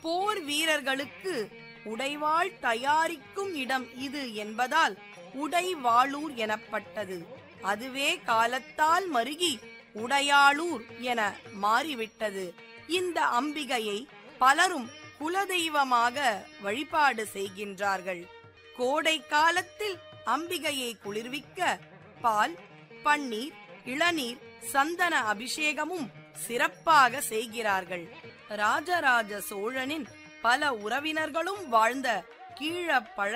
போர் வீரர்களுக்கு உடைவாள் தயாரிக்கும் இடம் இது என்பதால் உடைவாளூர் எனப்பட்டது அதுவே காலத்தால் மருகி உடையாளூர் என மாறிவிட்டது இந்த அம்பிகையை பலரும் குலதெய்வமாக வழிபாடு செய்கின்றார்கள் கோடை காலத்தில் அம்பிகையை குளிர்விக்க பால் பன்னீர் இளநீர் சந்தன அபிஷேகமும் சிறப்பாக செய்கிறார்கள் ராஜராஜ சோழனின் பல உறவினர்களும் வாழ்ந்த கீழப்பழ